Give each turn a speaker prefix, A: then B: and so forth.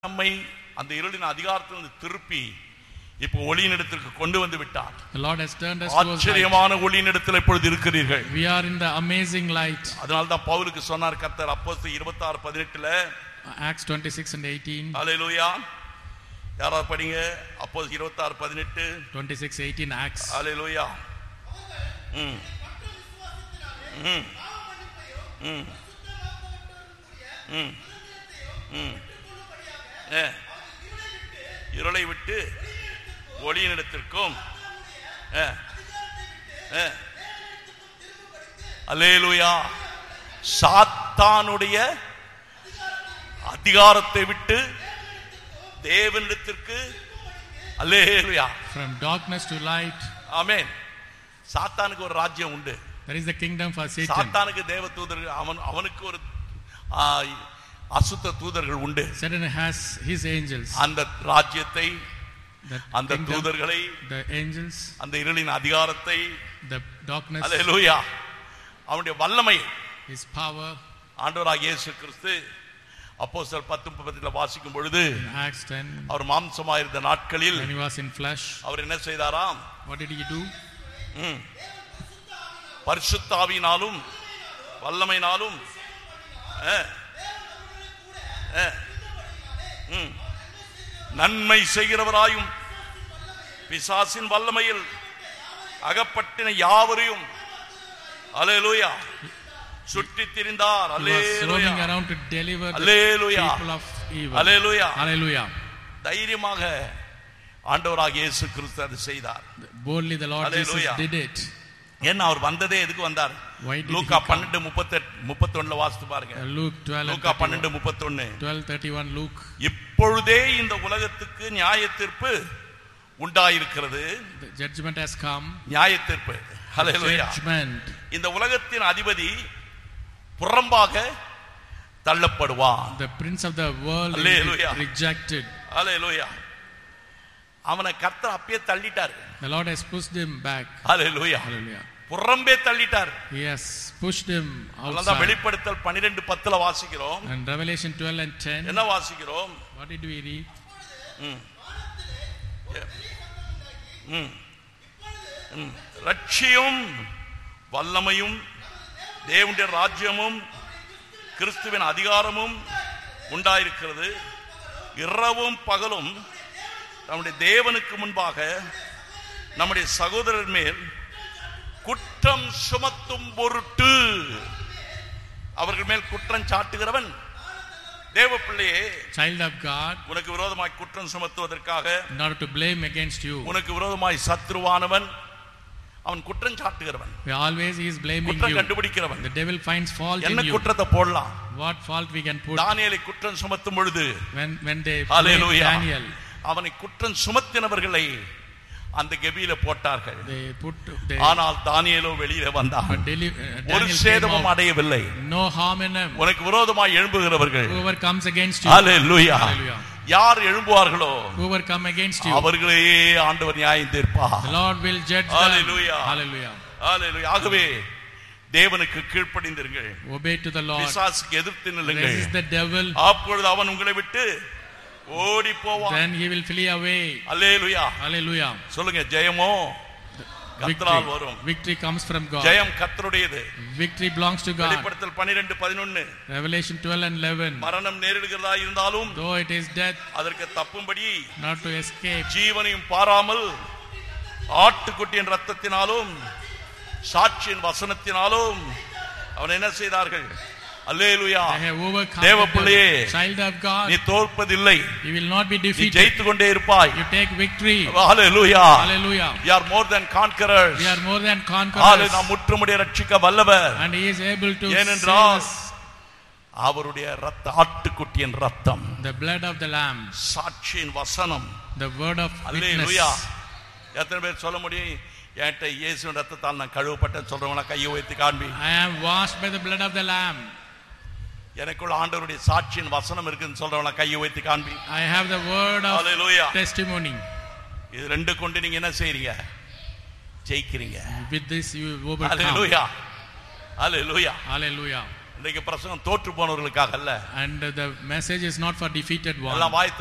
A: நம்மை அந்த இருளின் அதிகாரத்திலிருந்து திருப்பி இப்போ ஒளியினிடத்திற்கு கொண்டு வந்து விட்டார்
B: The Lord has turned us towards light.
A: ஆச்சரியமான ஒளியினிடத்தில் இப்பொழுது இருக்கிறீர்கள்
B: We are in the amazing light.
A: அதனால தான் பவுலுக்கு சொன்னார் கர்த்தர் அப்போஸ்தலர் இருபத்தி ஆறு பதினெட்டுல
B: Acts 26 and 18.
A: அலையிலூயா யாராவது படிங்க அப்போ இருபத்தி ஆறு பதினெட்டு
B: 26, 18 Acts.
A: அலையிலூயா ம் ம் ம் ம் ம் ஏ இருளை விட்டு ஒளியினிடத்திற்கும் ஏ ஏ அல்லேலூயா சாத்தானுடைய அதிகாரத்தை விட்டு தேவனிடத்திற்கு அல்லேலூயா
B: From darkness to light.
A: ஆமென் சாத்தானுக்கு ஒரு ராஜ்யம் உண்டு
B: There is the kingdom for Satan.
A: சாத்தானுக்கு தேவ தூதர்கள் அவன் அவனுக்கு ஒரு ஆ, அசுத்த தூதர்கள் உண்டு
B: Satan has his angels.
A: அந்த ராஜ்யத்தை
B: The
A: அந்த
B: kingdom,
A: தூதர்களை
B: the angels,
A: அந்த இருளின் அதிகாரத்தை
B: the darkness,
A: அல்லேலூயா அவனுடைய வல்லமை
B: his power.
A: ஆண்டவராக இயேசு கிறிஸ்து அப்போஸ்தலர் பத்து முப்பத்தில் வாசிக்கும் பொழுது
B: In Acts 10,
A: அவர் மாம்சமாயிருந்த நாட்களில்
B: when he was in flesh,
A: அவர் என்ன செய்தாராம்
B: what did he do?
A: ம். பரிசுத்தாவினாலும் வல்லமையினாலும் ஆ, ஆ, ம். நன்மை செய்கிறவராயும் பிசாசின் வல்லமையில் அகப்பட்டின யாவரையும் அலேலூயா சுற்றி திரிந்தார்
B: He was roaming
A: hallelujah
B: around to deliver the
A: hallelujah
B: people of evil.
A: Hallelujah
B: Hallelujah.
A: தைரியமாக ஆண்டவராக இயேசு கிறிஸ்து அதை செய்தார்
B: Boldly the Lord Jesus
A: Hallelujah.
B: did it.
A: ஏன்னா அவர் வந்ததே எதுக்கு வந்தார்
B: Why did he
A: Luca
B: come?
A: பன்னெண்டு முப்பத்தெட்டு முப்பத்தொன்னுல வாசித்து பாருங்க
B: Uh, Luke 12 and
A: லூக்கா
B: 31.
A: பன்னெண்டு முப்பத்தொன்னு
B: 12, 31 Luke.
A: இப்பொழுதே இந்த உலகத்துக்கு நியாய தீர்ப்பு உண்டாயிருக்கிறது
B: The judgment has come.
A: நியாய தீர்ப்பு ஹalleluya
B: Judgment.
A: இந்த உலகத்தின் அதிபதி புறம்பாக தள்ளப்படுவான்
B: The prince of the world is
A: Hallelujah.
B: rejected.
A: ஹalleluya அவனை கர்த்தர் அப்பயே தள்ளிட்டார்
B: The Lord has pushed him back.
A: Hallelujah
B: Hallelujah.
A: புறம்பே தள்ளிட்டார்
B: He has pushed him
A: அதனாலதான்
B: outside.
A: வெளிப்படுத்தல் பன்னிரெண்டு பத்துல வாசிக்கிறோம்
B: And Revelation 12 and 10.
A: என்ன வாசிக்கிறோம்
B: What did we read?
A: ம். ம். ரட்சியும் வல்லமையும் தேவனுடைய ராஜ்யமும் கிறிஸ்துவின் அதிகாரமும் உண்டாயிருக்கிறது இரவும் பகலும் நம்முடைய தேவனுக்கு முன்பாக நம்முடைய சகோதரர் மேல் குற்றம் சுமத்தும் பொருட்டு அவர்கள் மேல் குற்றம் சாட்டுகிறவன் தேவ பிள்ளையே
B: Child of God,
A: உனக்கு விரோதமாய் குற்றம் சுமத்துவதற்காக
B: in order to blame against you.
A: உனக்கு விரோதமாய் சத்ருவானவன் அவன் குற்றம் சாட்டுகிறவன்
B: Always he is blaming
A: குற்றம்
B: you.
A: கண்டுபிடிக்கிறவன்
B: The devil finds fault
A: என்ன
B: in you.
A: குற்றத்தை போடலாம்
B: What fault we can put
A: தானியேலை குற்றம் சுமத்தும் பொழுது
B: when, when they blame
A: hallelujah
B: Daniel.
A: அவனை குற்றம் சுமத்தினவர்களை அந்த கெபியில போட்டார்கள்
B: They put they,
A: ஆனால் தானியேலோ வெளியில வந்தான்
B: but deli- uh,
A: ஒரு
B: Daniel came
A: சேதமும்
B: out.
A: அடையவில்லை
B: No harm in him.
A: உனக்கு விரோதமாய் எழும்புகிறவர்கள்
B: Whoever comes against you,
A: hallelujah
B: Hallelujah.
A: யார் எழும்புவார்களோ
B: whoever come against you,
A: அவர்களே ஆண்டவர் நியாயம் தீர்ப்பார்
B: the Lord will judge them.
A: Hallelujah.
B: Hallelujah.
A: ஹalleluya ஆகவே தேவனுக்கு கீழ்ப்படிந்திருங்கள்
B: Obey to the Lord.
A: பிசாசுக்கு எதிர்த்து நில்லுங்கள்
B: Resist the devil,
A: அப்பொழுது அவன் உங்களை விட்டு ஓடி போவான்
B: then he will flee away.
A: அல்லேலுயா
B: Hallelujah.
A: சொல்லுங்க ஜெயமோ கர்த்தரால்
B: Victory.
A: வரும்
B: Victory comes from God.
A: ஜெயம் கர்த்தருடையது
B: Victory belongs to God.
A: வெளிப்படுத்தல் பனிரெண்டு பதினொன்னு
B: Revelation 12 and 11.
A: மரணம் நேரிடுகிறதா இருந்தாலும்
B: Though it is death,
A: அதற்கு தப்பும்படி
B: not to escape,
A: ஜீவனையும் பாராமல் ஆட்டுக்குட்டியின் ரத்தத்தினாலும் சாட்சியின் வசனத்தினாலும் அவன் என்ன செய்தார்கள் அல்லேலுயா
B: they have overcome
A: தேவ
B: the devil.
A: பிள்ளையே,
B: Child of God,
A: நீ தோற்பதில்லை
B: you will not be
A: நீ
B: defeated.
A: ஜெயித்து கொண்டே இருப்பாய்
B: You take victory.
A: Hallelujah
B: Hallelujah.
A: you are more than conquerors
B: We are more than
A: hallelujah
B: conquerors.
A: நாம் முற்றுமுடிய ரட்சிக்க வல்லவர்
B: And he is able to save
A: ஏனென்றால்
B: us.
A: அவருடைய ரத்த ஆட்டுக்குட்டியின் ரத்தம்
B: The blood of the Lamb,
A: சாட்சியின் வசனம்
B: the word of
A: hallelujah
B: witness.
A: எத்தனை பேர் சொல்ல முடியும் என்கிட்ட இயேசுவின் ரத்தத்தால் நான் கழுவப்பட்டேன் சொல்றவங்கள கையை உயர்த்தி காண்பி
B: I am washed by the blood of the Lamb.
A: எனக்குள்ள ஆண்டவருடைய சாட்சியின் வசனம் இருக்குன்னு சொல்றவங்கள கையை உயர்த்தி காண்பி
B: I have the word of
A: hallelujah
B: testimony.
A: இது ரெண்டு கொண்டு நீங்க என்ன செய்றீங்க ஜெயிக்கிறீங்க
B: With this you overcome.
A: Hallelujah hallelujah
B: Hallelujah.
A: இன்னைக்கு பிரசங்கம் தோற்று போனவர்களுக்காக அல்ல
B: And the message is not for defeated
A: எல்லாம்
B: one.
A: வாய்